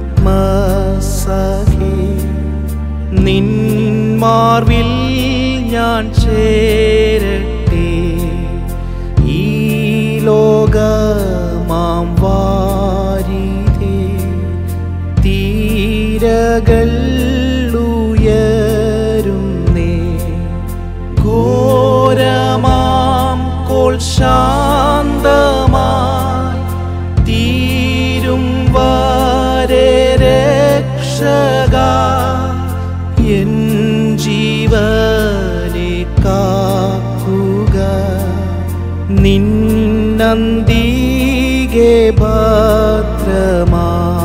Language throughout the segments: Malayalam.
ആത്മസഖി നിന്മാർവിൽ ഞാൻ ചേരട്ടെ ഈ ലോകമാം വാരിതേ തീരകൾ ഉയരുന്നേ ഘോരമാം കോൾ ശാന്തമായി തീരും വരെ രക്ഷക എൻ ജീവനെ കാക്കുക നിന്നന്തികെ ഭദ്രമാ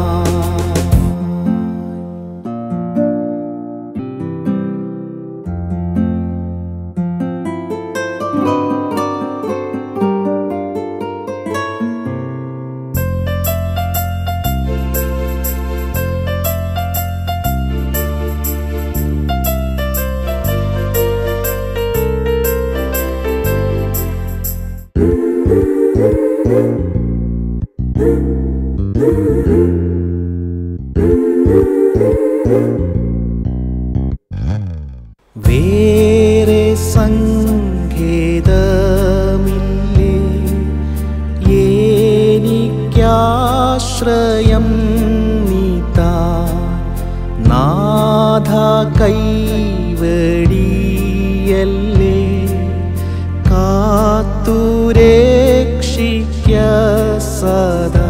വേറെ സങ്കേതമില്ലേ എനിക്കാശ്രയം നീതാ നാഥ കൈവടിയല്ലേ കാത്തുരക്ഷിക്ക സദാ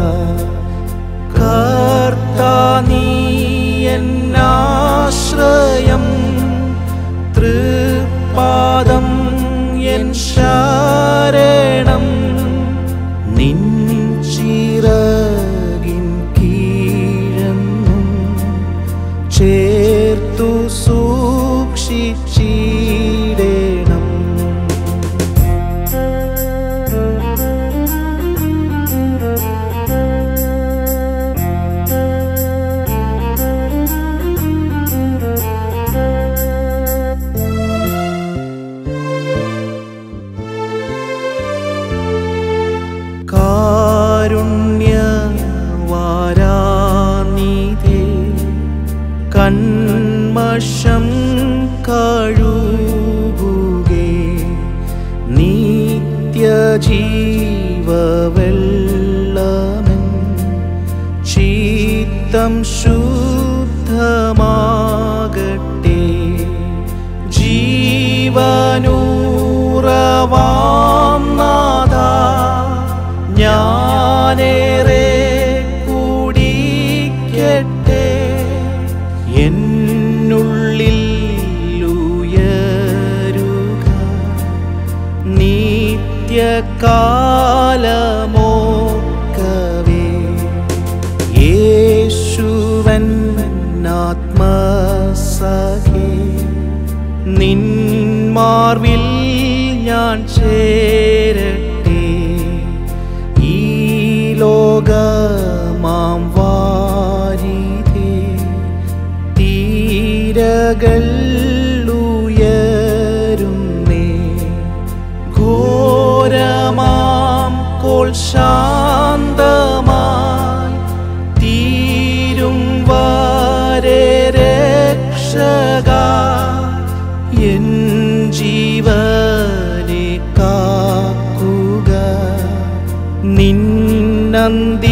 കർത്താ നീ എന്നാശ്രയം തൃപാദം എൻ ശരണം നിൻ ചിറകിൻ കീഴെന്നും ചേർത്തു സൂക്ഷിച്ചിടണം കാരുണ്യവാരാനിധേ കൺമഷം കഴുകുകേ നിത്യജീവവെള്ളമൻ ചിത്തം ശുദ്ധമാകട്ടെ ജീവനൂറവാം നാദ ഞാനേറെ കുടിക്കട്ടെ എന്നുള്ളിൽ ഉയരുക നിത്യകാലമോക്കവേ യേശുവൻ ആത്മസഖേ നിന്മാർവിൽ ഞാൻ ചേരട്ടെ ഈ ലോകമാം വാരിതേ തീരകൾ ഉയരുന്നേ ഘോരമാം കോൾ ശാന്തമായി തീരും വരെ രക്ഷക എൻ ജീവനെ കാക്കുക നിന്നന്തികെ